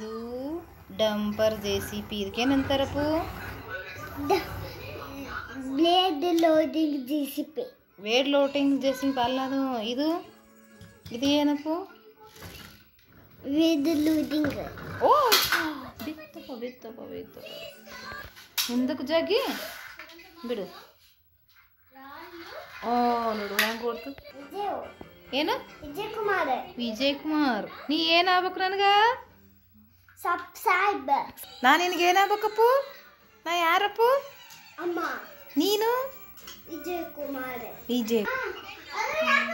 ಇದು dumper J C B ಇದಕ್ಕೇನಂತಾರಪ್ಪು blade loading J C B ವೇಡ್ ಲೋಟಿಂಗ್ ಜೆ ಸಿ ಪಿ ಅಲ್ಲ ಅದು ಇದು ಇದು ಏನಪ್ಪು ವಿದ್ ಲೋಡಿಂಗ್ ಓ ಬಿತ್ತಪ್ಪ ಬಿತ್ತಪ್ಪ ಬಿತ್ತಪ್ಪ ಹಿಂದಕ್ಕೆ ಜಗ್ಗಿ ಬಿಡು ಓ ನೋಡು ಹೆಂಗೆ ಓಡ್ತು ಏನು ವಿಜಯ್ ಕುಮಾರ್ ವಿಜಯ್ ಕುಮಾರ್ ನೀ ಏನಾಗ್ಬೇಕು ನನಗೆ ಸಬ್ಸ್ಕ್ರೈಬ್ ನಾನು ನಿನಗೆ ಏನಾಗ್ಬೇಕಪ್ಪು ನಾ ಯಾರಪ್ಪು ಅಮ್ಮ ನೀನು ವಿಜಯ್ ಕುಮಾರ್ ವಿಜಯ್ ಅದು ಯಾಕೆ